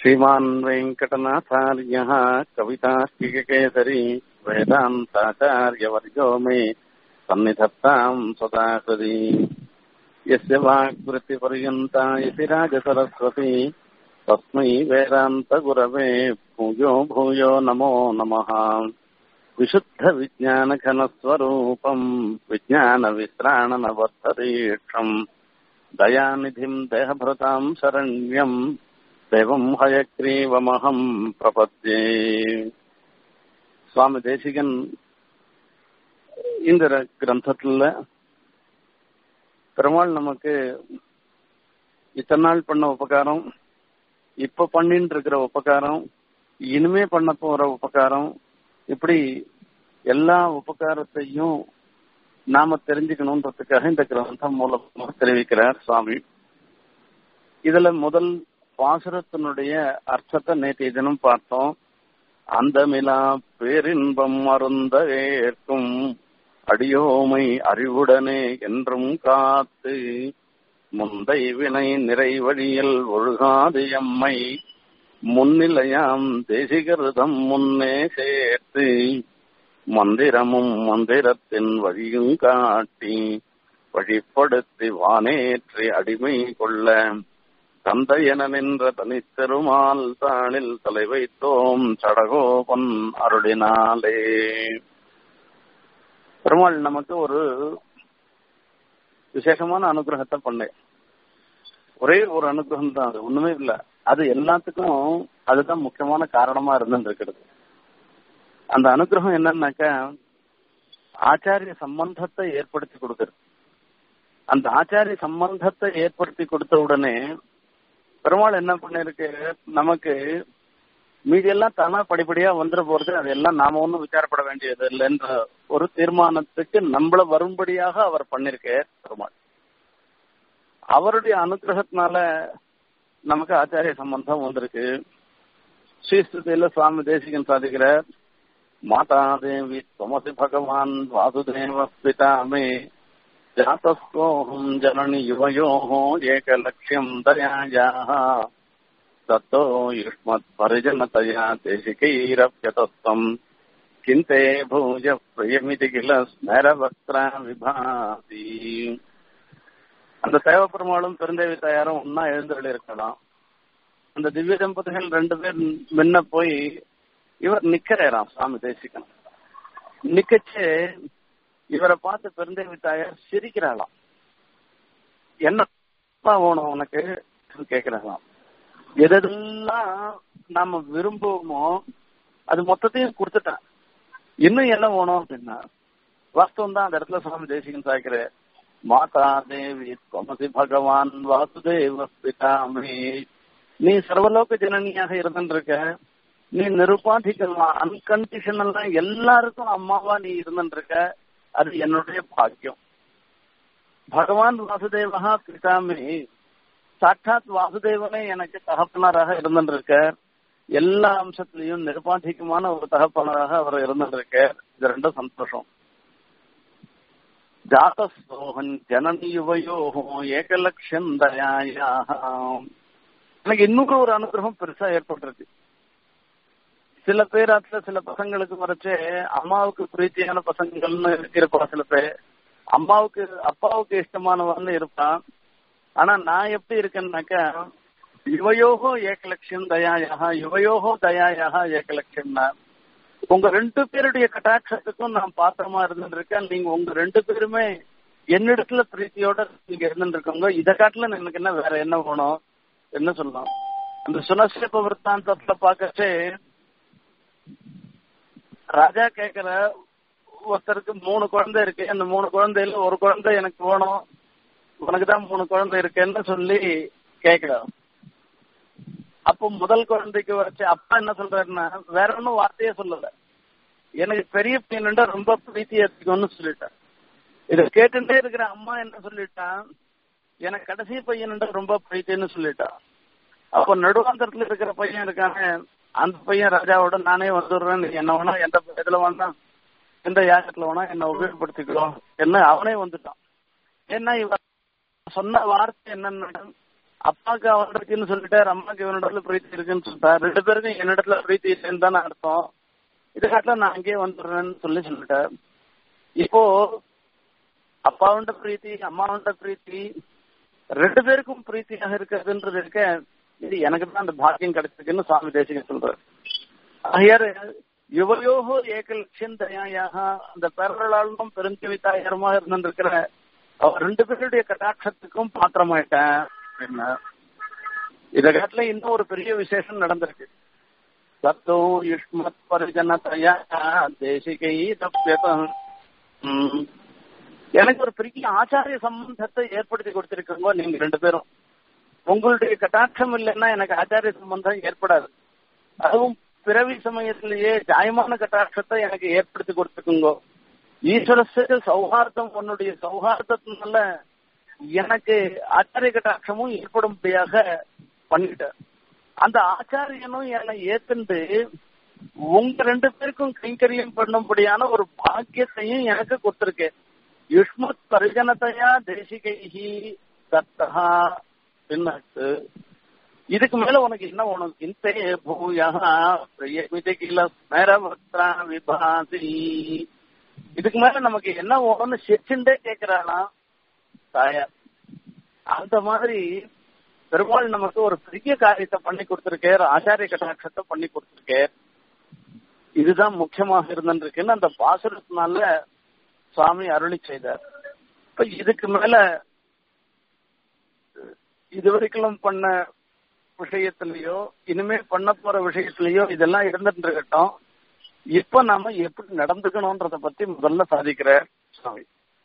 श्रीमान् वेङ्कटनाथार्यः कवितास्तिककेसरी वेदान्ताचार्यवर्यो मे सन्निधत्ताम् सदा हृदि यस्य वाक्वृत्तिपर्यन्ता इति राजसरस्वती तस्मै वेदान्तगुरवे भूयो भूयो नमो नमः विशुद्धविज्ञानघनस्वरूपम् विज्ञानविश्राणनवर्धदीक्षम् दयानिधिम् देहभृताम् शरण्यम् தேவம் ஹயக்ரீவமகம் பிரபத்யே சுவாமி தேசிகன் இந்த கிரந்தத்துல பெருமாள் நமக்கு இத்தனை நாள் பண்ண உபகாரம் இப்ப பண்ணிட்டு இருக்கிற உபகாரம் இனிமே பண்ண போற உபகாரம் இப்படி எல்லா உபகாரத்தையும் நாம தெரிஞ்சுக்கணுன்றதுக்காக இந்த கிரந்தம் மூலமாக தெரிவிக்கிறார் சுவாமி இதுல முதல் பாசுரத்தினுடைய அர்த்தத்தை நேற்றைய தினம் பார்த்தோம் அந்த மிலா பேரின்பம் மருந்த ஏற்கும் அடியோமை அறிவுடனே என்றும் காத்து முந்தை வினை நிறைவழியில் ஒழுகாது எம்மை முன்னிலையாம் தேசிகருதம் முன்னே சேர்த்து மந்திரமும் மந்திரத்தின் வழியும் காட்டி வழிப்படுத்தி வானேற்றி அடிமை கொள்ள தந்தையன நின்ற தனித்தெருமால் தாளில் தலை வைத்தோம் சடகோபன் அருளினாலே பெருமாள் நமக்கு ஒரு விசேஷமான அனுகிரகத்தை பண்ணேன் ஒரே ஒரு அனுகிரகம் தான் அது ஒண்ணுமே இல்ல அது எல்லாத்துக்கும் அதுதான் முக்கியமான காரணமா இருந்துருக்கிறது அந்த அனுகிரகம் என்னன்னாக்க ஆச்சாரிய சம்பந்தத்தை ஏற்படுத்தி கொடுக்கிறது அந்த ஆச்சாரிய சம்பந்தத்தை ஏற்படுத்தி கொடுத்த உடனே பெருமாள் என்ன பண்ணிருக்கு நமக்கு மீதி எல்லாம் தானா படிப்படியா வந்துட போறது அதெல்லாம் நாம ஒன்றும் விசாரப்பட வேண்டியது இல்லைன்ற ஒரு தீர்மானத்துக்கு நம்மள வரும்படியாக அவர் பண்ணிருக்க பெருமாள் அவருடைய அனுகிரகத்தினால நமக்கு ஆச்சாரிய சம்பந்தம் வந்திருக்கு ஸ்ரீஸ்துதியில சுவாமி தேசிகன் சாதிக்கிற மாதா தேவி துமசி பகவான் வாசுதேவ பிதாமே जातस्कोऽहम् जननि युवयोः एकलक्ष्यम् दयायाः ततो युष्मत्परिजनतया देशिकैरप्यतत्वम् किन्ते भूय प्रियमिति किल स्मरवक्त्रा விபாதி அந்த தேவ பெருமாளும் பெருந்தேவி தயாரும் ஒன்னா எழுந்தருளி இருக்கலாம் அந்த திவ்ய தம்பதிகள் ரெண்டு பேர் முன்ன போய் இவர் நிக்கிறாராம் சுவாமி தேசிகன் நிக்கச்சு இவரை பார்த்து பெருந்தேவி தாயார் சிரிக்கிறாளாம் என்ன வேணும் உனக்கு கேக்குறாங்களாம் எதெல்லாம் நாம விரும்புவோமோ அது மொத்தத்தையும் கொடுத்துட்டேன் இன்னும் என்ன வேணும் அப்படின்னா வாஸ்தவம் தான் அந்த இடத்துல சுவாமி தேசிகன் சாய்க்கிற மாதா தேவி கொமசி பகவான் வாசுதேவ பிதாமே நீ சர்வலோக ஜனனியாக இருந்துருக்க நீ நிருபாதிக்கமா அன்கண்டிஷனல்லா எல்லாருக்கும் அம்மாவா நீ இருந்துருக்க அது என்னுடைய பாக்கியம் பகவான் வாசுதேவா பிதாமே சாட்சாத் வாசுதேவனே எனக்கு தகப்பனராக இருந்திருக்க எல்லா அம்சத்திலையும் நிருபாதிகமான ஒரு தகப்பனராக அவர் இருந்திருக்க இது ரெண்டும் சந்தோஷம் ஜாதசோகன் ஜனனி யுவயோகோ ஏகலட்சம் தயாயாக எனக்கு இன்னொரு ஒரு அனுகிரகம் பெருசா ஏற்பட்டிருக்கு சில பேராத்துல சில பசங்களுக்கு வரைச்சே அம்மாவுக்கு பிரீத்தியான பசங்கள்னு இருப்பா சில பேர் அம்மாவுக்கு அப்பாவுக்கு இஷ்டமானவன்னு இருப்பான் ஆனா நான் எப்படி இருக்கேன்னாக்கா யுவயோகோ ஏகலட்சம் தயாயாக யுவயோகோ தயாயாக ஏகலட்சம்னா உங்க ரெண்டு பேருடைய கட்டாட்சத்துக்கும் நான் பாத்திரமா இருந்துருக்கேன் நீங்க உங்க ரெண்டு பேருமே என்னிடத்துல பிரீத்தியோட நீங்க இருந்துருக்கோங்க இதை காட்டுல எனக்கு என்ன வேற என்ன வேணும் என்ன சொல்லலாம் அந்த சுனசேப விற்த்தாந்தத்துல பாக்கச்சே ராஜா கேக்குற ஒருத்தருக்கு மூணு குழந்தை இருக்கு அந்த மூணு குழந்தையில ஒரு குழந்தை எனக்கு வேணும் உனக்கு தான் மூணு குழந்தை இருக்குன்னு சொல்லி கேக்குறான் அப்போ முதல் குழந்தைக்கு வச்சு அப்பா என்ன சொல்றாருன்னா வேற ஒன்னும் வார்த்தையே சொல்லல எனக்கு பெரிய பையன்டா ரொம்ப பிரீத்தி ஏத்துக்கணும்னு சொல்லிட்டான் இதை கேட்டுட்டே இருக்கிற அம்மா என்ன சொல்லிட்டான் எனக்கு கடைசி பையன்டா ரொம்ப பிரீத்தின்னு சொல்லிட்டான் அப்போ நடுவாந்தரத்துல இருக்கிற பையன் இருக்கானே அந்த பையன் ராஜாவோட நானே வந்துடுறேன் நீ என்ன வேணா எந்த இதுல வேணா எந்த யாகத்துல வேணா என்ன உபயோகப்படுத்திக்கிறோம் என்ன அவனே வந்துட்டான் ஏன்னா இவ சொன்ன வார்த்தை என்னன்னா அப்பாவுக்கு அவனிடத்துன்னு சொல்லிட்டாரு அம்மாக்கு இவனிடத்துல பிரீத்தி இருக்குன்னு சொல்லிட்டார் ரெண்டு பேருக்கும் என்னிடத்துல பிரீத்தி இல்லைன்னு தானே அர்த்தம் இது காட்டில நான் அங்கேயே வந்துடுறேன்னு சொல்லி சொல்லிட்டேன் இப்போ அப்பாவுண்ட பிரீத்தி அம்மாவுண்ட பிரீத்தி ரெண்டு பேருக்கும் பிரீத்தியாக இருக்கிறதுன்றது இருக்க இது எனக்கு தான் அந்த பாக்கியம் கிடைச்சிருக்குன்னு சுவாமி தேசிக சொல்றாரு ஆகையாரு யுவயோகோ ஏக லட்சியம் தயாயாக அந்த பேரலாளும் பெருஞ்சவி தாயாருமாக இருந்திருக்கிற அவர் ரெண்டு பேருடைய கட்டாட்சத்துக்கும் பாத்திரமாயிட்டேன் அப்படின்னா இதை காட்டில இன்னும் ஒரு பெரிய விசேஷம் நடந்திருக்கு சத்தோ யுஷ்மத் பரிஜனதயா தேசிகை தப்பியதம் எனக்கு ஒரு பெரிய ஆச்சாரிய சம்பந்தத்தை ஏற்படுத்தி கொடுத்திருக்கீங்க நீங்க ரெண்டு பேரும் உங்களுடைய கட்டாட்சம் இல்லைன்னா எனக்கு ஆச்சாரிய சம்பந்தம் ஏற்படாது அதுவும் பிறவி சமயத்திலேயே ஜாயமான கட்டாட்சத்தை எனக்கு ஏற்படுத்தி கொடுத்துக்குங்க ஈஸ்வரத்துக்கு சௌஹார்தம் உன்னுடைய சௌஹார்தத்தினால எனக்கு ஆச்சாரிய கட்டாட்சமும் ஏற்படும்படியாக பண்ணிட்டேன் அந்த ஆச்சாரியனும் என்னை ஏத்துண்டு உங்க ரெண்டு பேருக்கும் கைங்கரியம் பண்ணும்படியான ஒரு பாக்கியத்தையும் எனக்கு கொடுத்திருக்கேன் யுஷ்மத் பரிஜனத்தையா தேசிகைஹி தத்தகா பின்னட்டு இதுக்கு மேல உனக்கு என்ன வேணும் இந்தே பூயா பிரியமிதி கில ஸ்மரவத்ரா விபாசி இதுக்கு மேல நமக்கு என்ன வேணும்னு சிரிச்சுண்டே கேக்குறானா தாயார் அந்த மாதிரி பெருமாள் நமக்கு ஒரு பெரிய காரியத்தை பண்ணி கொடுத்திருக்கார் ஆச்சாரிய கட்டாட்சத்தை பண்ணி கொடுத்திருக்கார் இதுதான் முக்கியமாக இருந்திருக்குன்னு அந்த பாசுரத்தினால சுவாமி அருளி செய்தார் இப்ப இதுக்கு மேல இதுவரைக்கும் பண்ண விஷயத்திலயோ இனிமே பண்ண போற விஷயத்திலயோ இதெல்லாம் இருந்துட்டு இருக்கட்டும் இப்ப நாம எப்படி நடந்துக்கணும்ன்றத பத்தி முதல்ல சாதிக்கிறார் சுவாமி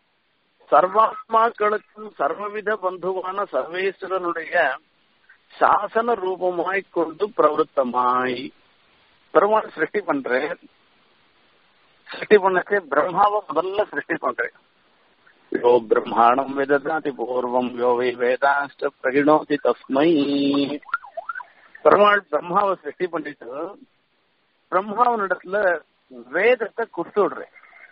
சர்வாத்மாக்களுக்கும் சர்வவித பந்துவான சர்வேஸ்வரனுடைய சாசன ரூபமாய் கொண்டு பிரவருத்தமாய் பெருமாள் சிருஷ்டி பண்றேன் சிருஷ்டி பண்ணச்சு பிரம்மாவை முதல்ல சிருஷ்டி பண்றேன் யோ பிரம்மாணம் விததாதி பூர்வம் யோ வை வேதாஷ்ட பிரகிணோதி தஸ்மை பெருமாள் பிரம்மாவை சிருஷ்டி பண்ணிட்டு பிரம்மாவனிடத்துல வேதத்தை கொடுத்து விடுறேன்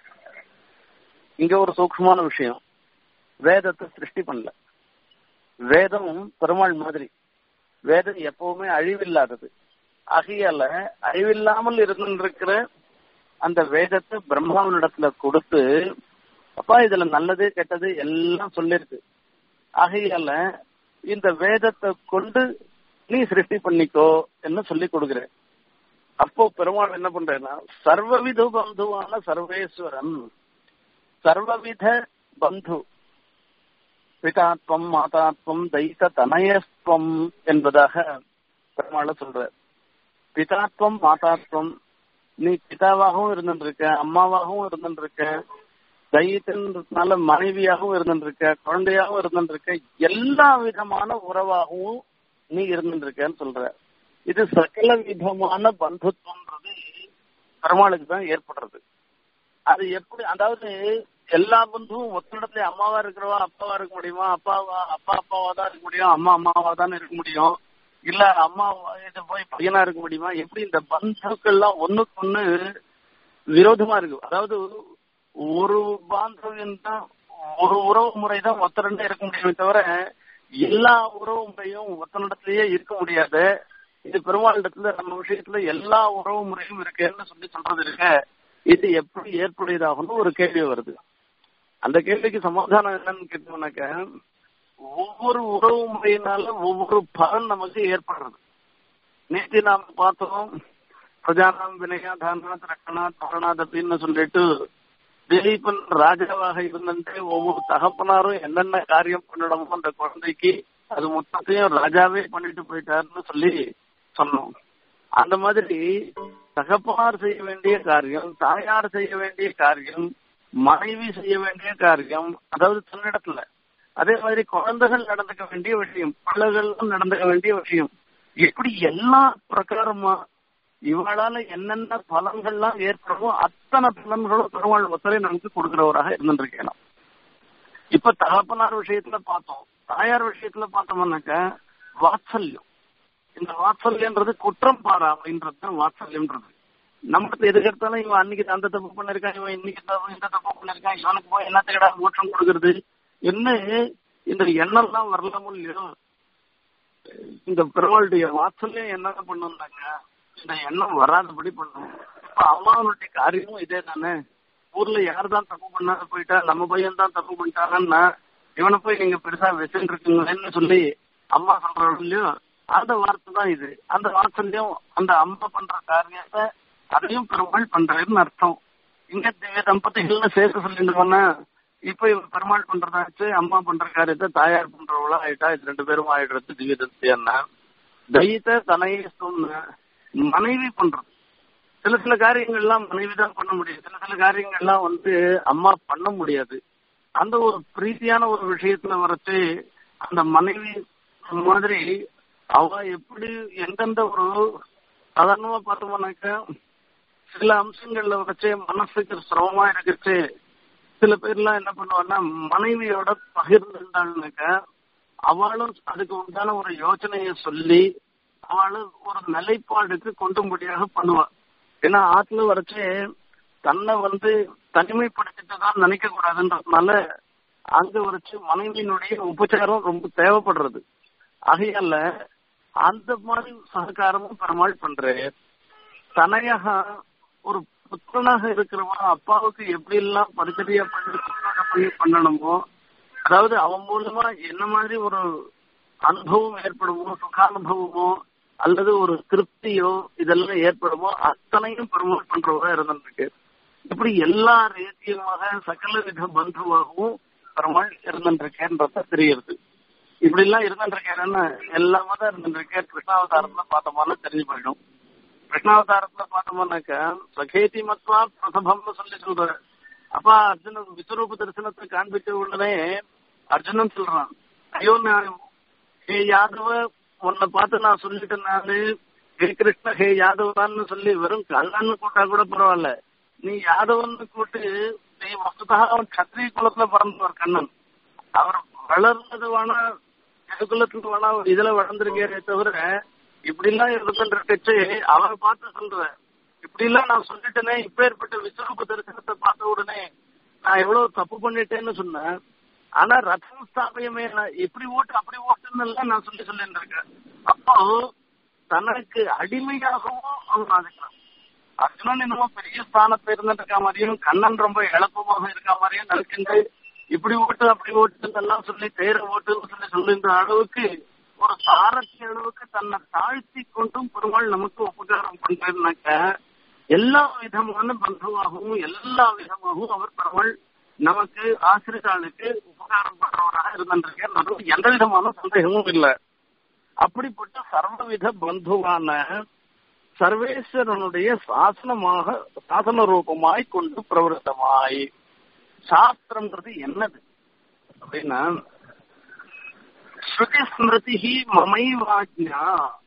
இங்க ஒரு சூக்ஷமான விஷயம் வேதத்தை சிருஷ்டி பண்ணல வேதம் பெருமாள் மாதிரி வேதம் எப்பவுமே அழிவில்லாதது ஆகையால அழிவில்லாமல் இருந்திருக்கிற அந்த வேதத்தை பிரம்மாவனிடத்துல கொடுத்து அப்பா இதுல நல்லது கெட்டது எல்லாம் சொல்லிருக்கு ஆகையால இந்த வேதத்தை கொண்டு நீ சிருஷ்டி பண்ணிக்கோ என்ன சொல்லி கொடுக்குறேன் அப்போ பெருமாள் என்ன பண்றேன்னா சர்வவித பந்துவான சர்வேஸ்வரன் சர்வவித பந்து பிதாத்வம் மாதாத்வம் தைத்த தனயஸ்துவம் என்பதாக பெருமாள சொல்ற பிதாத்வம் மாதாத்வம் நீ பிதாவாகவும் இருந்துருக்க அம்மாவாகவும் இருந்துருக்க தைத்தனால மனைவியாகவும் இருந்துருக்க குழந்தையாகவும் இருந்துருக்க எல்லா விதமான உறவாகவும் நீ இருந்துருக்கன்னு சொல்ற இது சகல விதமான பந்துத்வம்ன்றது பெருமாளுக்கு தான் ஏற்படுறது அது எப்படி அதாவது எல்லா பந்துவும் ஒத்த இடத்துல அம்மாவா இருக்கிறவா அப்பாவா இருக்க முடியுமா அப்பாவா அப்பா அப்பாவா தான் இருக்க முடியும் அம்மா அம்மாவா தான் இருக்க முடியும் இல்ல அம்மா இது போய் பையனா இருக்க முடியுமா எப்படி இந்த பந்துக்கள்லாம் ஒண்ணுக்கு ஒண்ணு விரோதமா இருக்கு அதாவது ஒரு பாந்தவியம் தான் ஒரு உறவு முறை தான் ஒத்த ரெண்டு இருக்க முடியுமே தவிர எல்லா உறவு முறையும் ஒத்தனிடத்திலேயே இருக்க முடியாது இது பெருமாளிடத்துல நம்ம விஷயத்துல எல்லா உறவு முறையும் இருக்குன்னு சொல்லி சொல்றது இருக்க இது எப்படி ஏற்புடையதாகணும் ஒரு கேள்வி வருது அந்த கேள்விக்கு சமாதானம் என்னன்னு கேட்டோம்னாக்க ஒவ்வொரு உறவு முறையினால ஒவ்வொரு பலன் நமக்கு ஏற்படுறது நேற்று நாம பார்த்தோம் பிரஜானாம் வினயா தானாத் ரக்கணாத் பரணாத் அப்படின்னு சொல்லிட்டு திலீபன் ராஜாவாக இருந்துட்டு ஒவ்வொரு தகப்பனாரும் என்னென்ன காரியம் பண்ணணுமோ அந்த குழந்தைக்கு அது மொத்தத்தையும் ராஜாவே பண்ணிட்டு போயிட்டாருன்னு சொல்லி சொன்னோம் அந்த மாதிரி தகப்பனார் செய்ய வேண்டிய காரியம் தாயார் செய்ய வேண்டிய காரியம் மனைவி செய்ய வேண்டிய காரியம் அதாவது தன்னிடத்துல அதே மாதிரி குழந்தைகள் நடந்துக்க வேண்டிய விஷயம் பிள்ளைகளும் நடந்துக்க வேண்டிய விஷயம் இப்படி எல்லா பிரகாரமா இவளால என்னென்ன பலன்கள்லாம் ஏற்படுமோ அத்தனை பலன்களும் பெருமாள் ஒத்தரை நமக்கு கொடுக்கிறவராக இருந்துருக்கேன் இப்ப தகப்பனார் விஷயத்துல பார்த்தோம் தாயார் விஷயத்துல பார்த்தோம்னாக்க வாத்சல்யம் இந்த வாத்சல்யன்றது குற்றம் பாராமைன்றது தான் வாத்சல்யம்ன்றது நம்மளுக்கு எதுக்கு எடுத்தாலும் இவன் அன்னைக்கு அந்த தப்பு பண்ணிருக்கான் இவன் இன்னைக்கு இந்த தப்பு பண்ணிருக்கான் இவனுக்கு போய் என்னத்துக்கடா மோட்சம் கொடுக்கறது என்ன இந்த எண்ணம்லாம் வரலாமோ இல்லையோ இந்த பெருமாளுடைய வாசல்லையும் என்ன பண்ணுனாங்க இந்த எண்ணம் வராதபடி பண்ணும் இப்ப அம்மாவனுடைய காரியமும் இதே தானே ஊர்ல யார் தான் தப்பு பண்ணாத போயிட்டா நம்ம பையன் தான் தப்பு பண்ணிட்டாங்கன்னா இவனை போய் நீங்க பெருசா வச்சுட்டு இருக்கீங்களேன்னு சொல்லி அம்மா சொல்றோம் இல்லையோ அந்த வார்த்தை தான் இது அந்த வார்த்தையிலயும் அந்த அம்மா பண்ற காரியத்தை அதையும் பெருமாள் பண்றேன்னு அர்த்தம் இங்க திவ்ய தம்பதிகள்னு சேர்த்து சொல்லிட்டு இப்ப இவன் பெருமாள் பண்றதாச்சு அம்மா பண்ற காரியத்தை தாயார் பண்றவளா ஆயிட்டா இது ரெண்டு பேரும் ஆயிடுறது திவ்ய தத்தியன்னா தைத்த தனையை சொன்ன மனைவி பண்றது சில சில காரியங்கள்லாம் மனைவி தான் பண்ண முடியும் சில சில காரியங்கள்லாம் வந்து அம்மா பண்ண முடியாது அந்த ஒரு பிரீத்தியான ஒரு விஷயத்துல வரைச்சு அந்த மனைவி மாதிரி அவ எப்படி எந்தெந்த ஒரு சாதாரணமா பார்த்தோம்னாக்க சில அம்சங்கள்ல வச்சு மனசுக்கு சிரமமா இருக்குச்சு சில பேர்லாம் என்ன பண்ணுவான்னா மனைவியோட பகிர்ந்துட்டாள்னாக்க அவளும் அதுக்கு உண்டான ஒரு யோசனைய சொல்லி அவளும் ஒரு நிலைப்பாடுக்கு கொண்டும்படியாக பண்ணுவா ஏன்னா ஆத்துல வரைச்சு தன்னை வந்து தனிமைப்படுத்திட்டு தான் நினைக்க கூடாதுன்றதுனால அங்க வரைச்சு மனைவியினுடைய உபச்சாரம் ரொம்ப தேவைப்படுறது ஆகையால அந்த மாதிரி சககாரமும் பெருமாள் பண்றேன் தனையாக ஒரு புத்திரனாக இருக்கிறவன் அப்பாவுக்கு எப்படி எல்லாம் பரிச்சரியா பண்ணி புத்திரனை பண்ணி பண்ணணுமோ அதாவது அவன் மூலமா என்ன மாதிரி ஒரு அனுபவம் ஏற்படுமோ சுகானுபவமோ அல்லது ஒரு திருப்தியோ இதெல்லாம் ஏற்படுமோ அத்தனையும் பெருமாள் பண்றவரா இருந்திருக்கு இப்படி எல்லா ரீதியமாக சகல வித பந்துவாகவும் பெருமாள் இருந்திருக்கேன்றத தெரியுது இப்படி எல்லாம் இருந்திருக்கேன்னு எல்லாமே தான் இருந்திருக்கேன் கிருஷ்ணாவதாரத்துல பார்த்தோம்னா தெரிஞ்சு போயிடும் கிருஷ்ணாவதாரத்துல பார்த்தோம்னாக்க சகேதி மத்வா பிரசபம்னு சொல்லி சொல்ற அப்பா அர்ஜுனன் விஸ்வரூப தரிசனத்தை காண்பித்த உடனே அர்ஜுனன் சொல்றான் ஐயோ நான் ஹே யாதவ உன்னை பார்த்து நான் சொல்லிட்டேன் நானு ஹே கிருஷ்ண ஹே யாதவான்னு சொல்லி வெறும் கல்லான்னு கூட்டா கூட பரவாயில்ல நீ யாதவன்னு கூட்டு நீ வஸ்துதா அவன் கத்திரிய குலத்துல பிறந்தவர் கண்ணன் அவர் வளர்ந்தது வேணா எதுக்குள்ளத்துல வேணா இதுல வளர்ந்துருக்கே தவிர இப்படி எல்லாம் இருந்துட்டு அவரை பார்த்து சொல்றேன் இப்படி எல்லாம் நான் சொல்லிட்டேனே இப்பேற்பட்ட விஸ்வரூப தரிசனத்தை பார்த்த உடனே நான் எவ்வளவு தப்பு பண்ணிட்டேன்னு சொன்னேன் ஆனா ரத்தம் ஸ்தாபயமே இப்படி ஓட்டு அப்படி ஓட்டுன்னு எல்லாம் நான் சொல்லி சொல்லிட்டு இருக்கேன் அப்போ தனக்கு அடிமையாகவும் அவன் ஆதிக்கிறான் அர்ஜுனன் என்னமோ பெரிய ஸ்தானத்துல இருந்துட்டு இருக்க மாதிரியும் கண்ணன் ரொம்ப எளப்பமாக இருக்க மாதிரியும் நினைக்கின்ற இப்படி ஓட்டு அப்படி ஓட்டு எல்லாம் சொல்லி தேர ஓட்டுன்னு சொல்லி சொல்லுன்ற அளவுக்கு ஒரு சாரத்திய அளவுக்கு தன்னை தாழ்த்தி கொண்டும் பெருமாள் நமக்கு உபகாரம் பண்றதுனாக்க எல்லா விதமான பந்துவாகவும் எல்லா விதமாகவும் அவர் பெருமாள் நமக்கு ஆசிரியர்களுக்கு உபகாரம் பண்றவராக இருந்திருக்கேன் எந்த விதமான சந்தேகமும் இல்லை அப்படிப்பட்ட சர்வவித பந்துவான சர்வேஸ்வரனுடைய சாசனமாக சாசன ரூபமாய் கொண்டு பிரவருத்தமாய் சாஸ்திரம்ன்றது என்னது அப்படின்னா ஸ்ருதி ஸ்மிருதி மமைவாஜ்யா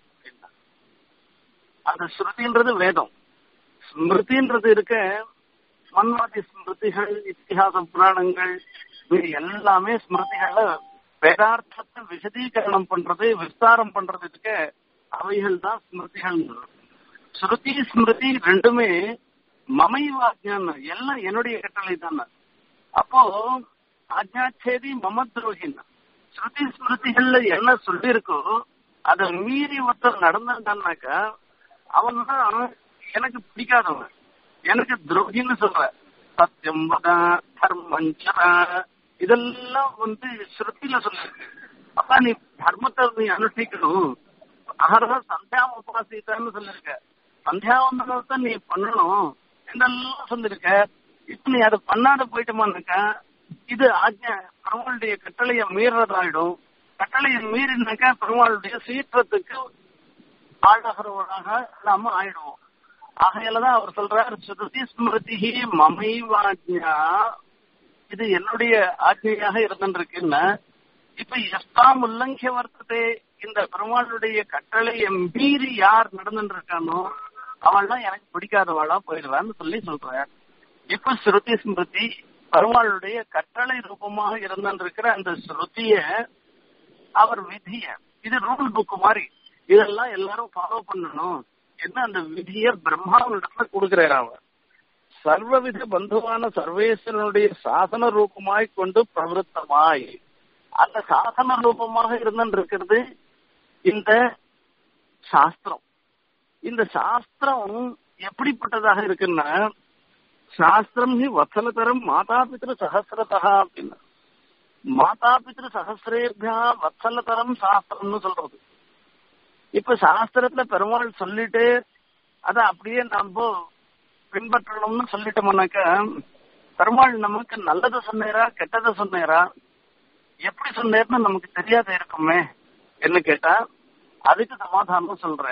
அந்த ஸ்ருதின்றது வேதம் ஸ்மிருதின்றது இருக்க மன்வாதி ஸ்மிருதிகள் இத்திஹாச புராணங்கள் இது எல்லாமே ஸ்மிருதிகள வேதார்த்தத்தை விசதீகரணம் பண்றது விஸ்தாரம் பண்றதுக்கு அவைகள் தான் ஸ்மிருதிகள் ஸ்ருதி ஸ்மிருதி ரெண்டுமே மமைவாஜ்யான் எல்லாம் என்னுடைய கட்டளை தானே அப்போ அஜாச்சேதி மம துரோகின் ஸ்ருதி ஸ்மிருதிகள்ல என்ன சொல்லி இருக்கோ அதை மீறி ஒருத்தர் நடந்தான்னாக்கா அவன் தான் எனக்கு பிடிக்காதவன் எனக்கு துரோகின்னு சொல்ற சத்தியம் வத தர்மஞ்சர இதெல்லாம் வந்து ஸ்ருதியில சொல்லிருக்கு அப்ப நீ தர்மத்தை நீ அனுஷ்டிக்கணும் அகரக சந்தியா உபாசித்தான்னு சொல்லிருக்க சந்தியாவந்தனத்தை நீ பண்ணணும் இதெல்லாம் சொல்லிருக்க இப்ப நீ அதை பண்ணாத போயிட்டோமான்னாக்கா இது ஆஜ்ஞா பெருமாளுடைய கட்டளைய மீறதாயிடும் கட்டளையை மீறினாக்கா பெருமாளுடைய சீற்றத்துக்கு ஆளாகிறவராக நாம ஆயிடுவோம் ஆகையிலதான் அவர் சொல்றார் ஸ்ருதி ஸ்மிருதி மமைவாஜ்யா இது என்னுடைய ஆஜ்ஞையாக இருந்துருக்குன்னா இப்ப எஸ்தாம் உல்லங்கிய வர்த்ததே இந்த பெருமாளுடைய கட்டளையை மீறி யார் நடந்துட்டு இருக்கானோ அவள்லாம் எனக்கு பிடிக்காதவாளா போயிடுவான்னு சொல்லி சொல்றார் இப்ப ஸ்ருதி ஸ்மிருதி பெருமாளுடைய கட்டளை ரூபமாக இருந்திருக்கிற அந்த ஸ்ருதிய அவர் விதிய இது ரூல் புக் மாதிரி இதெல்லாம் எல்லாரும் ஃபாலோ பண்ணணும் என்ன அந்த விதிய பிரம்மாவிடத்துல கொடுக்கிறார் அவர் சர்வவித பந்துவான சர்வேஸ்வரனுடைய சாசன ரூபமாய் கொண்டு பிரவருத்தமாய் அந்த சாசன ரூபமாக இருந்திருக்கிறது இந்த சாஸ்திரம் இந்த சாஸ்திரம் எப்படிப்பட்டதாக இருக்குன்னா சாஸ்திரம் ஹி வத்சலதரம் மாதா பித்ரு சகசிரதா அப்படின்னு மாதா பித்ரு சகசிரேபியா வத்சலதரம் சாஸ்திரம்னு சொல்றது இப்ப சாஸ்திரத்துல பெருமாள் சொல்லிட்டு அத அப்படியே நம்ம பின்பற்றணும்னு சொல்லிட்டோம்னாக்க பெருமாள் நமக்கு நல்லதை சொன்னேரா கெட்டதை சொன்னேரா எப்படி சொன்னேர்னு நமக்கு தெரியாத இருக்குமே என்ன கேட்டா அதுக்கு சமாதானம் சொல்ற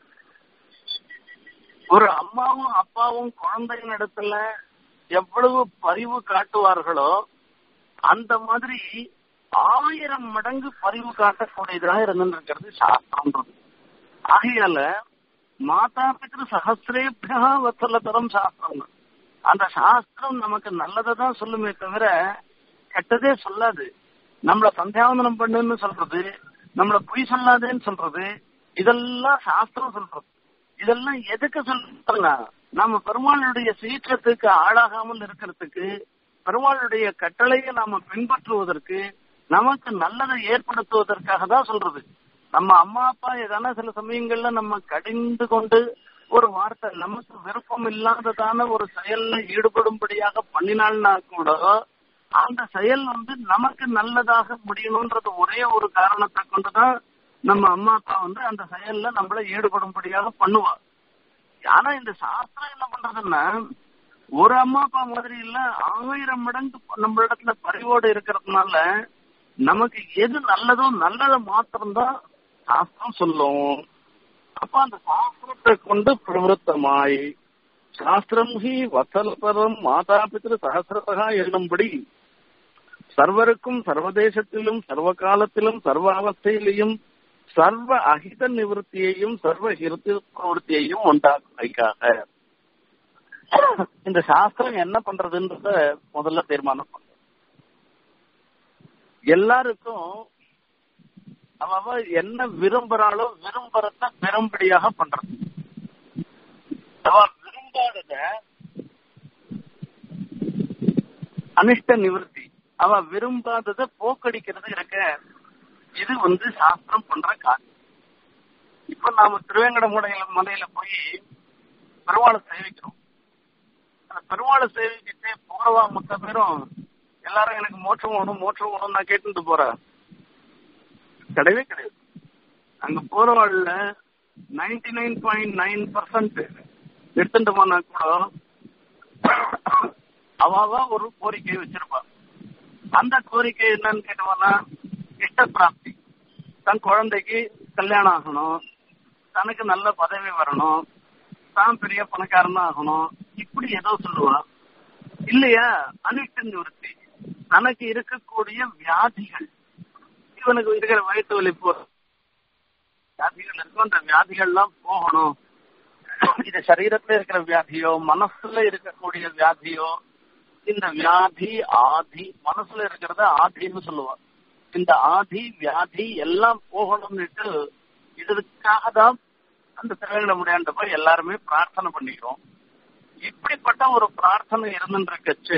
ஒரு அம்மாவும் அப்பாவும் குழந்தையின் இடத்துல எவ்வளவு பரிவு காட்டுவார்களோ அந்த மாதிரி ஆயிரம் மடங்கு பரிவு காட்டக்கூடியதாக இருந்திருக்கிறது சாஸ்திரம்ன்றது ஆகையால மாதா பித்ரு சகசிரேபியா வத்தலத்தரம் சாஸ்திரம் அந்த சாஸ்திரம் நமக்கு நல்லதை தான் சொல்லுமே தவிர கெட்டதே சொல்லாது நம்மள சந்தியாவந்தனம் பண்ணுன்னு சொல்றது நம்மள பொய் சொல்லாதேன்னு சொல்றது இதெல்லாம் சாஸ்திரம் சொல்றது இதெல்லாம் எதுக்கு சொல்றதுன்னா நம்ம பெருமாளுடைய சீற்றத்துக்கு ஆளாகாமல் இருக்கிறதுக்கு பெருமாளுடைய கட்டளையை நாம பின்பற்றுவதற்கு நமக்கு நல்லதை ஏற்படுத்துவதற்காக தான் சொல்றது நம்ம அம்மா அப்பா ஏதான சில சமயங்கள்ல நம்ம கடிந்து கொண்டு ஒரு வார்த்தை நமக்கு விருப்பம் இல்லாததான ஒரு செயல்ல ஈடுபடும்படியாக பண்ணினால்னா கூட அந்த செயல் வந்து நமக்கு நல்லதாக முடியணும்ன்றது ஒரே ஒரு காரணத்தை கொண்டுதான் நம்ம அம்மா அப்பா வந்து அந்த செயல்ல நம்மள ஈடுபடும்படியாக பண்ணுவா ஆனா இந்த சாஸ்திரம் என்ன பண்றதுன்னா ஒரு அம்மா அப்பா மாதிரி இல்ல ஆயிரம் மடங்கு நம்ம இடத்துல பரிவோடு இருக்கிறதுனால நமக்கு எது நல்லதோ நல்லதை மாத்திரம்தான் சாஸ்திரம் சொல்லும் அப்ப அந்த சாஸ்திரத்தை கொண்டு பிரவருத்தமாய் சாஸ்திரம் ஹி வசல்பரம் மாதா பித்திரு சகசிரதகா என்னும்படி சர்வருக்கும் சர்வதேசத்திலும் சர்வ காலத்திலும் சர்வ அவஸ்தையிலையும் சர்வ அகித நிவர்த்தியையும் சர்வ ஹிருத்தி பிரவருத்தியையும் உண்டாக்குவதற்காக இந்த சாஸ்திரம் என்ன பண்றதுன்றத முதல்ல தீர்மானம் பண்ற எல்லாருக்கும் அவ என்ன விரும்புறாளோ விரும்புறத பெரும்படியாக பண்றது அவ விரும்பாதத அனிஷ்ட நிவர்த்தி அவ விரும்பாதத போக்கடிக்கிறது இருக்க இது வந்து சாஸ்திரம் பண்ற காரியம் இப்ப நாம திருவேங்கட முடையில மலையில போய் பெருமாளை சேவிக்கிறோம் அந்த பெருமாளை சேவிக்கிட்டு போறவா மொத்த பேரும் எல்லாரும் எனக்கு மோட்சம் வேணும் மோட்சம் வேணும் நான் கேட்டுட்டு போறேன் கிடையவே கிடையாது அங்க போறவாள்ல ninety nine point nine percent எடுத்துட்டு போனா கூட அவாவா ஒரு கோரிக்கை வச்சிருப்பா அந்த கோரிக்கை என்னன்னு கேட்டோம்னா இஷ்ட பிராப்தி தன் குழந்தைக்கு கல்யாணம் ஆகணும் தனக்கு நல்ல பதவி வரணும் தான் பெரிய பணக்காரனா ஆகணும் இப்படி ஏதோ சொல்லுவா இல்லையா அனிஷ்ட நிவர்த்தி தனக்கு இருக்கக்கூடிய வியாதிகள் இவனுக்கு இருக்கிற வயிற்று வலி போ வியாதிகள் இருக்கும் அந்த வியாதிகள்லாம் போகணும் இது சரீரத்துல இருக்கிற வியாதியோ மனசுல இருக்கக்கூடிய வியாதியோ இந்த வியாதி ஆதி மனசுல இருக்கிறத ஆதின்னு சொல்லுவான் இந்த ஆதி வியாதி எல்லாம் போகணும்னுட்டு இதற்காக தான் அந்த திருவேங்கட முடியாண்ட போய் எல்லாருமே பிரார்த்தனை பண்ணிக்கிறோம் இப்படிப்பட்ட ஒரு பிரார்த்தனை இருந்துருக்கச்சு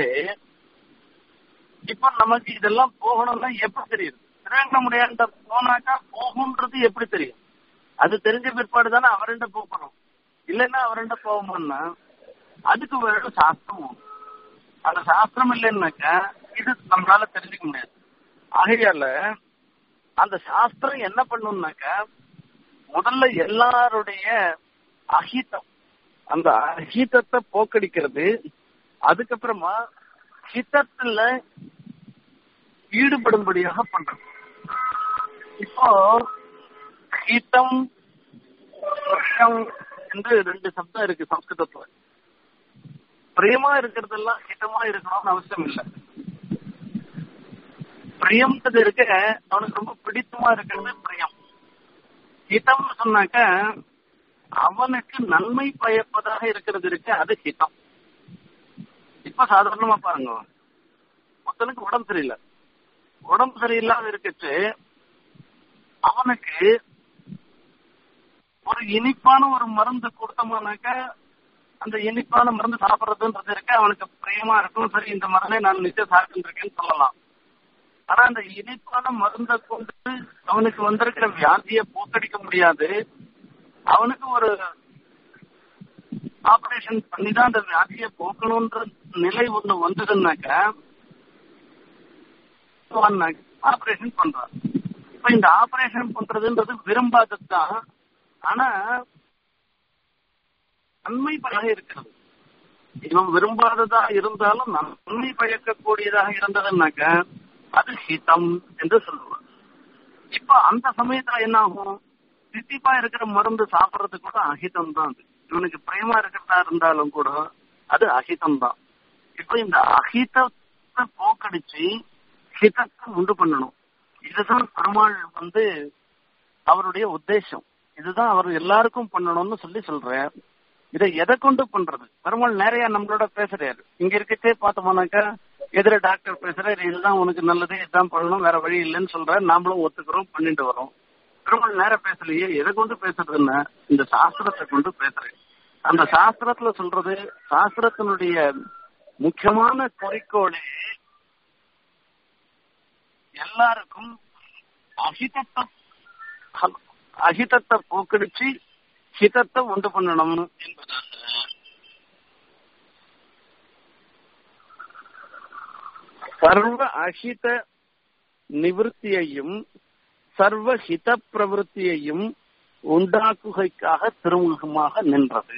இப்ப நமக்கு இதெல்லாம் போகணும்னா எப்படி தெரியுது திருவேங்கட முடியாண்ட போனாக்கா போகும்ன்றது எப்படி தெரியும் அது தெரிஞ்ச பிற்பாடு தானே அவர்கிட்ட போகணும் இல்லைன்னா அவர்கிட்ட போகணும்னா அதுக்கு வேற சாஸ்திரம் அந்த சாஸ்திரம் இல்லைன்னாக்கா இது நம்மளால தெரிஞ்சுக்க முடியாது ஆகையால அந்த சாஸ்திரம் என்ன பண்ணும்னாக்கா முதல்ல எல்லாருடைய அஹிதம் அந்த அஹிதத்தை போக்கடிக்கிறது அதுக்கப்புறமா ஹிதத்துல ஈடுபடும்படியாக பண்றது இப்போ ஹிதம் வருஷம் என்று ரெண்டு சப்தம் இருக்கு சம்ஸ்கிருதத்துல பிரியமா இருக்கிறதெல்லாம் ஹிதமா இருக்கணும்னு அவசியம் இல்லை பிரியம்ன்றது இருக்க அவனுக்கு ரொம்ப பிடித்தமா இருக்கிறது பிரியம் ஹிதம் சொன்னாக்க அவனுக்கு நன்மை பயப்பதாக இருக்கிறது இருக்கு அது ஹிதம் இப்ப சாதாரணமா பாருங்க ஒருத்தனுக்கு உடம்பு சரியில்லை உடம்பு சரியில்லாத இருக்கச்சு அவனுக்கு ஒரு இனிப்பான ஒரு மருந்து கொடுத்தோம்னாக்க அந்த இனிப்பான மருந்து சாப்பிடுறதுன்றது இருக்க அவனுக்கு பிரியமா இருக்கும் சரி இந்த மருந்தை நான் நிச்சயம் சாப்பிட்டு இருக்கேன்னு சொல்லலாம் ஆனா அந்த இனிப்பான மருந்தை கொண்டு அவனுக்கு வந்திருக்கிற வியாதியை போக்கடிக்க முடியாது அவனுக்கு ஒரு ஆபரேஷன் பண்ணி தான் அந்த வியாதியை போக்கணும்ன்ற நிலை ஒண்ணு வந்ததுன்னாக்க ஆபரேஷன் பண்றான் இப்ப இந்த ஆபரேஷன் பண்றதுன்றது விரும்பாதது தான் ஆனா நன்மை பலக இருக்கிறது இவன் விரும்பாததா இருந்தாலும் நன்மை பயக்கக்கூடியதாக இருந்ததுன்னாக்க அது ஹிதம் என்று சொல்லுவான் இப்ப அந்த சமயத்துல என்ன ஆகும் தித்திப்பா இருக்கிற மருந்து சாப்பிடுறது கூட அஹிதம் தான் அது இவனுக்கு பிரேமா இருக்கிறதா இருந்தாலும் கூட அது அஹிதம் தான் இப்ப இந்த அஹிதத்தை போக்கடிச்சு ஹிதத்தை உண்டு பண்ணணும் இதுதான் பெருமாள் வந்து அவருடைய உத்தேசம் இதுதான் அவர் எல்லாருக்கும் பண்ணணும்னு சொல்லி சொல்றார் இதை எதை கொண்டு பண்றது பெருமாள் நிறைய நம்மளோட பேசுறாரு இங்க இருக்கச்சே பார்த்தோம்னாக்கா எதிர டாக்டர் பேசுறாரு இதுதான் உனக்கு நல்லது இதுதான் பண்ணணும் வேற வழி இல்லைன்னு சொல்றாரு நாமளும் ஒத்துக்கிறோம் பண்ணிட்டு வரோம் பெருமாள் நேரம் பேசலையே எதை கொண்டு பேசுறதுன்னா இந்த சாஸ்திரத்தை கொண்டு பேசுறேன் அந்த சாஸ்திரத்துல சொல்றது சாஸ்திரத்தினுடைய முக்கியமான குறிக்கோளே எல்லாருக்கும் அஹிதத்தை அஹிதத்தை போக்கடிச்சு ஹிதத்தை உண்டு பண்ணணும் என்பதாக சர்வ அஹித நிவர்த்தியையும் சர்வ ஹித பிரவருத்தியையும் உண்டாக்குகைக்காக திருமுகமாக நின்றது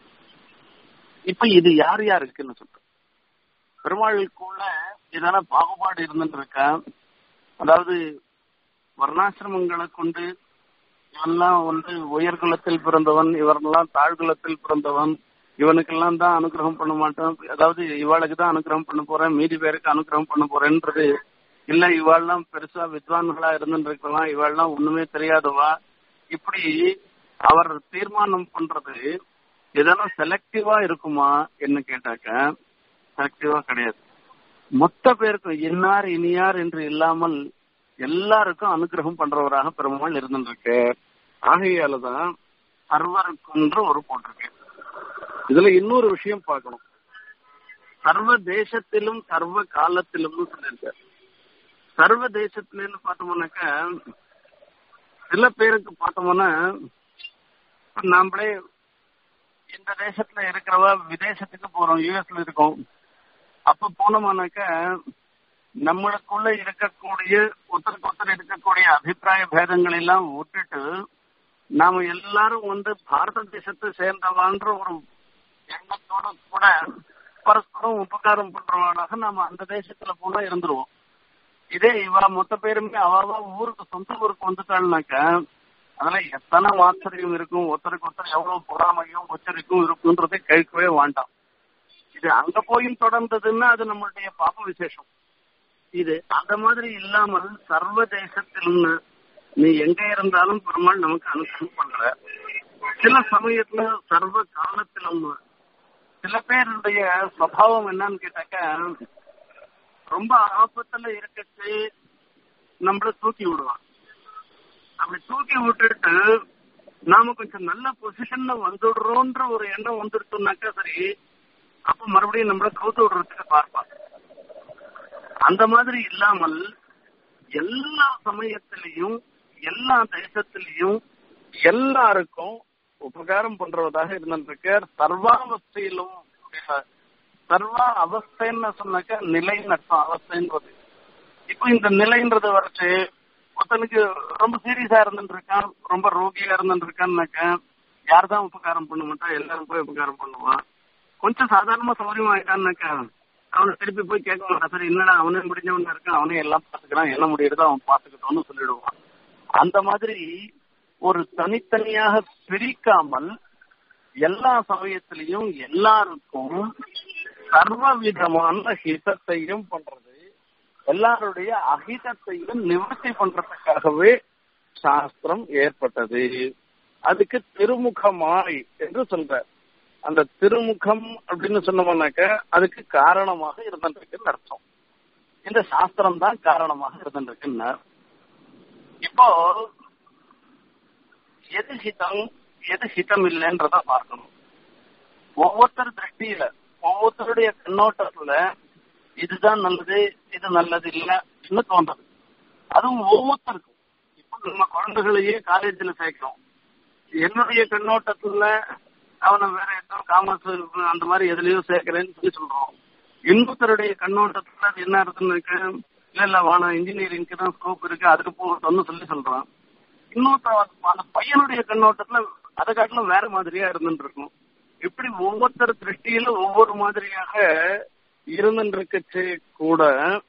இப்ப இது யார் யாருக்குன்னு சொல்ற பெருமாளுக்குள்ள இதெல்லாம் பாகுபாடு இருந்துட்டு இருக்கா அதாவது வர்ணாசிரமங்களை கொண்டு இவெல்லாம் வந்து உயர்குலத்தில் பிறந்தவன் இவரெல்லாம் தாழ்குலத்தில் பிறந்தவன் இவனுக்கெல்லாம் தான் அனுகிரகம் பண்ண மாட்டேன் அதாவது இவாளுக்கு தான் அனுகிரகம் பண்ண போறேன் மீதி பேருக்கு அனுகிரகம் பண்ண போறேன்றது இல்ல இவாள்லாம் பெருசா வித்வான்களா இருந்துட்டு இருக்கலாம் இவாள்லாம் ஒண்ணுமே தெரியாதவா இப்படி அவர் தீர்மானம் பண்றது எதெல்லாம் செலக்டிவா இருக்குமா என்ன கேட்டாக்க செலக்டிவா கிடையாது மொத்த பேருக்கும் இன்னார் இனியார் என்று இல்லாமல் எல்லாருக்கும் அனுகிரகம் பண்றவராக பெருமாள் இருந்துருக்கு ஆகையாலதான் சர்வருக்குன்ற ஒரு போட்டிருக்கு இதுல இன்னொரு விஷயம் பார்க்கணும் சர்வ தேசத்திலும் சர்வ காலத்திலும் சொல்லியிருக்காரு சர்வ தேசத்திலன்னு பார்த்தோம்னாக்க சில பேருக்கு பார்த்தோம்னா நாமளே இந்த தேசத்துல இருக்கிறவ விதேசத்துக்கு போறோம் யூஎஸ்ல இருக்கோம் அப்ப போனோம்னாக்க நம்மளுக்குள்ள இருக்கக்கூடிய ஒருத்தருக்கு ஒருத்தர் இருக்கக்கூடிய அபிப்பிராய பேதங்கள் எல்லாம் விட்டுட்டு நாம எல்லாரும் வந்து பாரத தேசத்தை சேர்ந்தவான்ற ஒரு எண்ணத்தோட கூட பரஸ்பரம் உபகாரம் பண்றவங்களாக நாம அந்த தேசத்துல போனா இருந்துருவோம் இதே இவ மொத்த பேருமே அவாவா ஊருக்கு சொந்த ஊருக்கு வந்துட்டாள்னாக்க அதுல எத்தனை ஆச்சரியம் இருக்கும் ஒருத்தருக்கு ஒருத்தர் எவ்வளவு பொறாமையும் உச்சரிக்கும் இருக்குன்றதை கேட்கவே வேண்டாம் இது அங்க போயும் தொடர்ந்ததுன்னா அது நம்மளுடைய பாப்ப விசேஷம் இது அந்த மாதிரி இல்லாமல் சர்வ தேசத்தில் நீ எங்க இருந்தாலும் பெருமாள் நமக்கு அனுகிரகம் பண்ற சில சமயத்துல சர்வ காலத்திலும் சில பேருடைய சுவாவம் என்னன்னு கேட்டாக்க ரொம்ப ஆபத்துல இருக்கச்சு நம்மள தூக்கி விடுவான் அப்படி தூக்கி விட்டுட்டு நாம கொஞ்சம் நல்ல பொசிஷன்ல வந்துடுறோன்ற ஒரு எண்ணம் வந்துடுத்தோம்னாக்கா சரி அப்ப மறுபடியும் நம்மள கவுத்து விடுறதுக்கு பார்ப்பான் அந்த மாதிரி இல்லாமல் எல்லா சமயத்திலையும் எல்லா தேசத்திலையும் எல்லாருக்கும் உபகாரம் பண்றவதாக இருந்திருக்கார் சர்வாவஸ்தையிலும் சர்வ அவஸ்தைன்னு சொன்னாக்க நிலைன்னு அர்த்தம் அவஸ்தைன்றது இப்போ இந்த நிலைன்றது வரைச்சு ஒருத்தனுக்கு ரொம்ப சீரியஸா இருந்துட்டு இருக்கான் ரொம்ப ரோகியா இருந்துட்டு இருக்கான்னாக்க யார் தான் உபகாரம் பண்ண மாட்டா எல்லாரும் போய் உபகாரம் பண்ணுவான் கொஞ்சம் சாதாரணமா சௌரியமா ஆயிட்டான்னாக்கா அவனை திருப்பி போய் கேட்க மாட்டான் சரி என்னடா அவனே முடிஞ்சவன் இருக்கான் அவனே எல்லாம் பாத்துக்கிறான் என்ன முடியுதோ அவன் பாத்துக்கிட்டோம்னு சொல்லிடுவான் அந்த மாதிரி ஒரு தனித்தனியாக பிரிக்காமல் எல்லா சமயத்திலையும் எல்லாருக்கும் சர்வ விதமான ஹிதத்தையும் பண்றது எல்லாருடைய அஹிதத்தையும் நிவர்த்தி பண்றதுக்காகவே சாஸ்திரம் ஏற்பட்டது அதுக்கு திருமுகமாய் என்று சொல்ற அந்த திருமுகம் அப்படின்னு சொன்னோம்னாக்க அதுக்கு காரணமாக இருந்துருக்குன்னு அர்த்தம் இந்த சாஸ்திரம் தான் காரணமாக இருந்துருக்குன்னு இப்போ எது ஹிதம் எது ஹிதம் இல்லைன்றத பார்க்கணும் ஒவ்வொருத்தர் திருஷ்டியில ஒவ்வொருத்தருடைய கண்ணோட்டத்துல இதுதான் நல்லது இது நல்லது இல்லைன்னு தோன்றது அதுவும் ஒவ்வொருத்தருக்கும் இப்ப நம்ம குழந்தைகளையே காலேஜ்ல சேர்க்கிறோம் என்னுடைய கண்ணோட்டத்துல அவனை வேற ஏதோ காமர்ஸ் அந்த மாதிரி எதுலயோ சேர்க்கிறேன்னு சொல்லி சொல்றோம் இன்னொருத்தருடைய கண்ணோட்டத்துல அது என்ன இருக்குன்னு இல்ல இல்ல வான இன்ஜினியரிங்க்கு தான் ஸ்கோப் இருக்கு அதுக்கு போகணும்னு சொல்லி சொல்றான் இன்னொருத்த அந்த பையனுடைய கண்ணோட்டத்துல அதை காட்டிலும் வேற மாதிரியா இருந்துட்டு இருக்கும் இப்படி ஒவ்வொருத்தர் திருஷ்டியில ஒவ்வொரு மாதிரியாக இருந்துருக்கச்சு கூட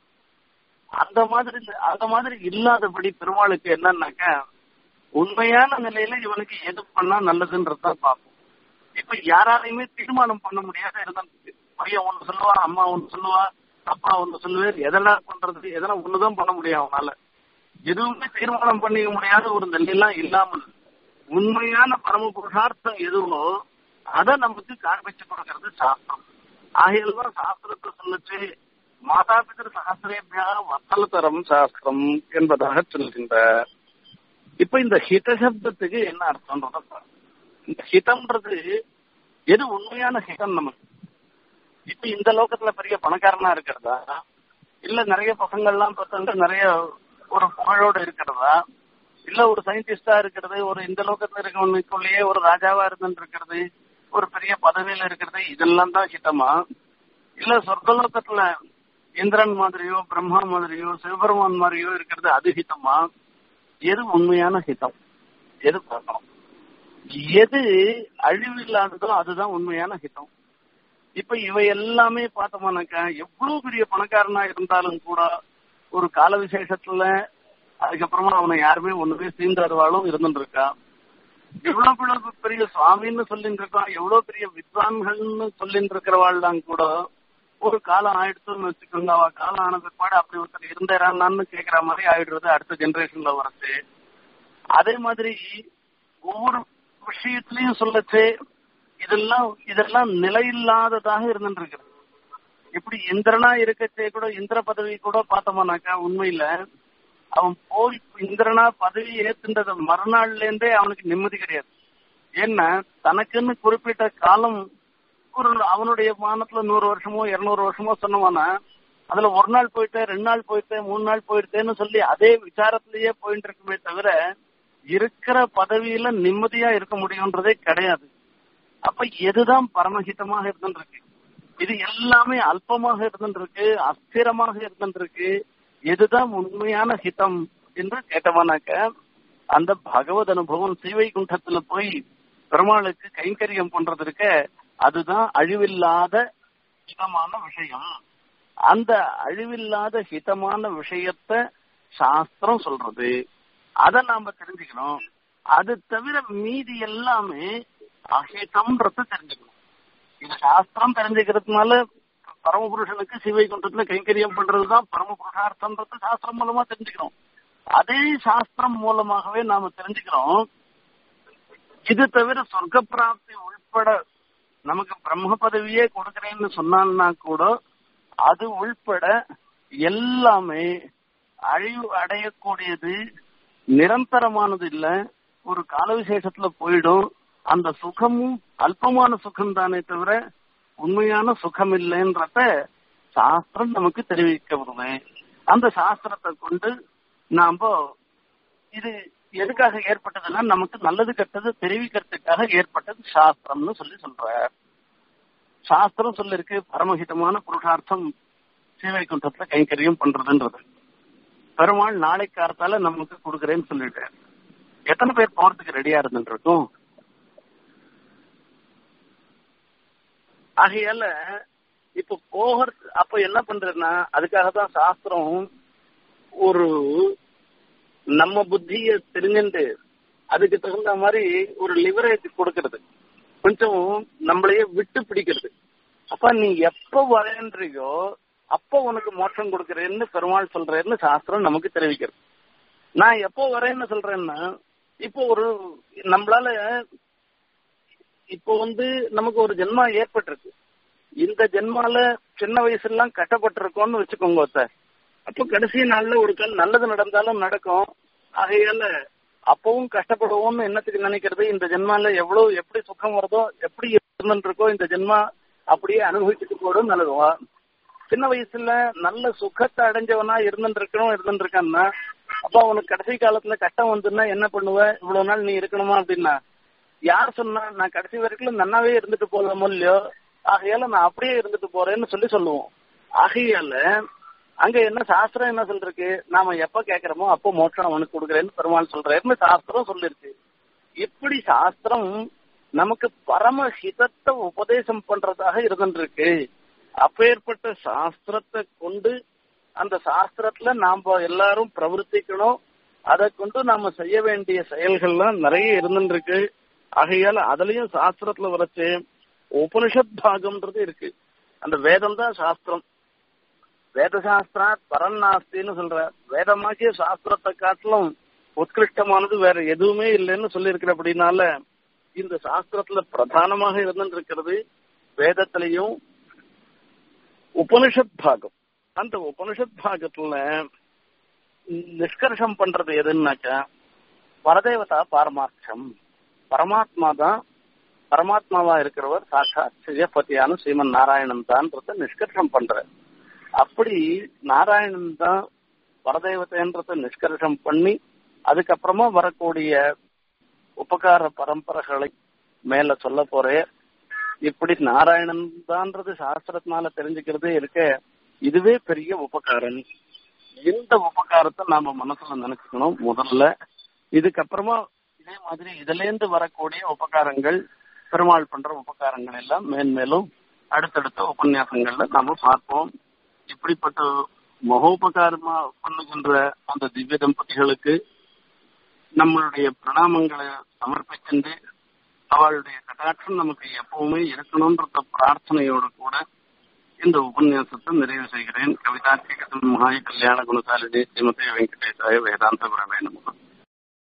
அந்த மாதிரி அந்த மாதிரி இல்லாதபடி பெருமாளுக்கு என்னன்னாக்க உண்மையான நிலையில இவனுக்கு எது பண்ணா நல்லதுன்றதான் பார்ப்போம் இப்ப யாராலையுமே தீர்மானம் பண்ண முடியாத இருந்துருக்கு பையன் ஒண்ணு சொல்லுவான் அம்மா ஒண்ணு சொல்லுவா அப்பா ஒண்ணு சொல்லுவார் எதெல்லாம் பண்றது எதெல்லாம் ஒண்ணுதான் பண்ண முடியும் அவனால எதுவுமே தீர்மானம் பண்ணிக்க முடியாத ஒரு நிலையெல்லாம் இல்லாமல் உண்மையான பரம புருஷார்த்தம் எதுவோ அதை நமக்கு காண்பிச்சு கொடுக்கறது சாஸ்திரம் ஆகையால் தான் சாஸ்திரத்தை சொல்லுச்சு மாதா பிதர் சாஸ்திரேபியா வத்தலதரம் சாஸ்திரம் என்பதாக சொல்கின்ற இப்ப இந்த ஹித சப்தத்துக்கு என்ன அர்த்தம்ன்றத இந்த ஹிதம்ன்றது எது உண்மையான ஹிதம் நமக்கு இப்ப இந்த லோகத்துல பெரிய பணக்காரனா இருக்கிறதா இல்ல நிறைய பசங்கள்லாம் பார்த்தா நிறைய ஒரு புகழோட இருக்கிறதா இல்ல ஒரு சயின்டிஸ்டா இருக்கிறது ஒரு இந்த லோகத்துல இருக்கவனுக்குள்ளேயே ஒரு ராஜாவா இருந்துட்டு இருக்கிறது ஒரு பெரிய பதவியில இருக்கிறது இதெல்லாம் தான் ஹிதமா இல்ல சொர்க்கலோகத்துல இந்திரன் மாதிரியோ பிரம்மா மாதிரியோ சிவபெருமான் மாதிரியோ இருக்கிறது அது ஹிதமா எது உண்மையான ஹிதம் எது பார்க்கணும் எது அழிவில்லாததோ அதுதான் உண்மையான ஹிதம் இப்ப இவை எல்லாமே பார்த்தோம்னாக்கா எவ்வளவு பெரிய பணக்காரனா இருந்தாலும் கூட ஒரு கால விசேஷத்துல அதுக்கப்புறமா அவனை யாருமே ஒண்ணுமே சீண்டாதவாளும் இருந்துட்டு இருக்கா எவ்வளவு பெரிய சுவாமின்னு சொல்லிட்டு இருக்கான் எவ்வளவு பெரிய வித்வான்கள்னு சொல்லிட்டு இருக்கிறவாள்லாம் கூட ஒரு காலம் ஆயிடுச்சுன்னு வச்சுக்கோங்க அவ காலம் ஆன பிற்பாடு அப்படி ஒருத்தர் இருந்தாரான்னு கேக்குற மாதிரி ஆயிடுறது அடுத்த ஜெனரேஷன்ல வரது அதே மாதிரி ஒவ்வொரு விஷயத்திலையும் சொல்லச்சு இதெல்லாம் இதெல்லாம் நிலையில்லாததாக இருந்துட்டு இருக்கிறது இப்படி இந்திரனா இருக்கச்சே கூட இந்திர பதவி கூட பார்த்தோம்னாக்கா உண்மையில அவன் போய் இந்திரனா பதவி ஏத்துன்றது மறுநாள்ல இருந்தே அவனுக்கு நிம்மதி கிடையாது ஏன்னா தனக்குன்னு குறிப்பிட்ட காலம் ஒரு அவனுடைய மானத்துல நூறு வருஷமோ இருநூறு வருஷமோ சொன்னவானா அதுல ஒரு நாள் போயிட்டேன் ரெண்டு நாள் போயிட்டேன் மூணு நாள் போயிட்டேன்னு சொல்லி அதே விசாரத்திலேயே போயிட்டு இருக்குமே தவிர இருக்கிற பதவியில நிம்மதியா இருக்க முடியும்ன்றதே கிடையாது அப்ப எதுதான் பரமஹிதமாக இருந்துருக்கு இது எல்லாமே அல்பமாக இருந்துருக்கு அஸ்திரமாக இருந்துருக்கு எதுதான் உண்மையான ஹிதம் என்று கேட்டவனாக்க அந்த பகவத் அனுபவம் ஸ்ரீவைகுண்டத்துல போய் பெருமாளுக்கு கைங்கரியம் பண்றதுக்க அதுதான் அழிவில்லாத ஹிதமான விஷயம் அந்த அழிவில்லாத ஹிதமான விஷயத்த சாஸ்திரம் சொல்றது அதை நாம தெரிஞ்சுக்கணும் அது தவிர மீதி எல்லாமே அஹிதம்ன்றத தெரிஞ்சுக்கணும் இது சாஸ்திரம் தெரிஞ்சுக்கிறதுனால பரமபுருஷனுக்கு சிவைகுண்டத்துல கைங்கரியம் பண்றதுதான் பரமபுருஷார்த்தம்ன்றது சாஸ்திரம் மூலமா தெரிஞ்சுக்கிறோம் அதே சாஸ்திரம் மூலமாகவே நாம தெரிஞ்சுக்கிறோம் இது தவிர சொர்க்க பிராப்தி உள்பட நமக்கு பிரம்ம பதவியே கொடுக்கறேன்னு சொன்னான்னா கூட அது உள்பட எல்லாமே அழிவு அடையக்கூடியது நிரந்தரமானது இல்ல ஒரு கால விசேஷத்துல போயிடும் அந்த சுகமும் அல்பமான சுகம் தானே தவிர உண்மையான சுகம் இல்லைன்றத சாஸ்திரம் நமக்கு தெரிவிக்க வருது அந்த சாஸ்திரத்தை கொண்டு நாம இது எதுக்காக ஏற்பட்டதுன்னா நமக்கு நல்லது கெட்டது தெரிவிக்கிறதுக்காக ஏற்பட்டது சாஸ்திரம்னு சொல்லி சொல்ற சாஸ்திரம் சொல்லிருக்கு பரமஹிதமான புருஷார்த்தம் சீவைகுண்டத்துல கைங்கரியம் பண்றதுன்றது பெருமாள் நாளை காலத்தால நமக்கு கொடுக்குறேன்னு சொல்லிட்டாரு எத்தனை பேர் போறதுக்கு ரெடியா இருந்துட்டு இருக்கும் ஆகையால இப்ப போகிற அப்ப என்ன பண்றதுன்னா அதுக்காக தான் சாஸ்திரம் ஒரு நம்ம புத்திய தெரிஞ்சுட்டு அதுக்கு தகுந்த மாதிரி ஒரு லிவரேஜ் கொடுக்கறது கொஞ்சம் நம்மளையே விட்டு பிடிக்கிறது அப்ப நீ எப்ப வரேன்றியோ அப்போ உனக்கு மோட்சம் கொடுக்கறேன்னு பெருமாள் சொல்றேன்னு சாஸ்திரம் நமக்கு தெரிவிக்கிறது நான் எப்போ வரேன்னு சொல்றேன்னா இப்போ ஒரு நம்மளால இப்போ வந்து நமக்கு ஒரு ஜென்மா ஏற்பட்டிருக்கு இந்த ஜென்மால சின்ன வயசுலாம் கட்டப்பட்டிருக்கோம்னு வச்சுக்கோங்க சார் அப்போ கடைசி நாள்ல ஒரு கால் நல்லது நடந்தாலும் நடக்கும் ஆகையால அப்பவும் கஷ்டப்படுவோம்னு என்னத்துக்கு நினைக்கிறது இந்த ஜென்மால எவ்வளவு எப்படி சுகம் வருதோ எப்படி இருந்துட்டு இருக்கோ இந்த ஜென்மா அப்படியே அனுபவிச்சுட்டு போடும் நல்லதுவா சின்ன வயசுல நல்ல சுகத்தை அடைஞ்சவனா இருந்துட்டு இருக்கணும் இருந்துட்டு இருக்கான்னா அப்ப அவனுக்கு கடைசி காலத்துல கஷ்டம் வந்துன்னா என்ன பண்ணுவ இவ்வளவு நாள் நீ இருக்கணுமா அப்படின்னா யார் சொன்னா நான் கடைசி வரைக்கும் நன்னாவே இருந்துட்டு போலாமோ இல்லையோ ஆகையால நான் அப்படியே இருந்துட்டு போறேன்னு சொல்லி சொல்லுவோம் ஆகையால அங்க என்ன சாஸ்திரம் என்ன சொல்லிருக்கு நாம எப்ப கேக்குறோமோ அப்போ மோட்சம் அவனுக்கு கொடுக்குறேன்னு பெருமாள் சொல்றேன்னு சாஸ்திரம் சொல்லிருக்கு இப்படி சாஸ்திரம் நமக்கு பரம ஹிதத்தை உபதேசம் பண்றதாக இருந்துருக்கு அப்பேற்பட்ட சாஸ்திரத்தை கொண்டு அந்த சாஸ்திரத்துல நாம எல்லாரும் பிரவர்த்திக்கணும் அதை கொண்டு நாம செய்ய வேண்டிய செயல்கள்லாம் நிறைய இருந்துருக்கு ஆகையால அதுலயும் சாஸ்திரத்துல வரைச்சு உபனிஷத் பாகம்ன்றது இருக்கு அந்த வேதம் தான் சாஸ்திரம் வேத சாஸ்திரா பரநாஸ்தின்னு சொல்ற வேதமாக்கிய சாஸ்திரத்தை காட்டிலும் உத்கிருஷ்டமானது வேற எதுவுமே இல்லைன்னு சொல்லியிருக்கிற அப்படின்னால இந்த சாஸ்திரத்துல பிரதானமாக இருந்துருக்கிறது வேதத்திலையும் உபனிஷத் பாகம் அந்த உபனிஷத் பாகத்துல நிஷ்கர்ஷம் பண்றது எதுன்னாக்கா பரதேவதா பாரமார்த்தம் பரமாத்மா தான் பரமாத்மாவா இருக்கிறவர் சாட்சாத் சிவபதியான ஸ்ரீமன் நாராயணன் தான்றத நிஷ்கர்ஷம் பண்ற அப்படி நாராயணன் தான் பரதேவதைன்றத நிஷ்கர்ஷம் பண்ணி அதுக்கப்புறமா வரக்கூடிய உபகார பரம்பரைகளை மேல சொல்ல போறேன் இப்படி நாராயணன் தான்றது சாஸ்திரத்தினால தெரிஞ்சுக்கிறதே இருக்க இதுவே பெரிய உபகாரம் இந்த உபகாரத்தை நாம மனசுல நினைச்சுக்கணும் முதல்ல இதுக்கப்புறமா இதே மாதிரி இதுல இருந்து வரக்கூடிய உபகாரங்கள் பெருமாள் பண்ற உபகாரங்கள் எல்லாம் மேன்மேலும் அடுத்தடுத்த உபன்யாசங்கள்ல நாம பார்ப்போம் இப்படிப்பட்ட மகோபகாரமா பண்ணுகின்ற அந்த திவ்ய தம்பதிகளுக்கு நம்மளுடைய பிரணாமங்களை சமர்ப்பிக்கின்ற அவளுடைய கட்டாட்சம் நமக்கு எப்பவுமே இருக்கணும்ன்ற பிரார்த்தனையோடு கூட இந்த உபன்யாசத்தை நிறைவு செய்கிறேன் கவிதார்த்திக மகாய கல்யாண குணசாலினி ஸ்ரீமதி வெங்கடேசாய வேதாந்த பிரமே நமக்கு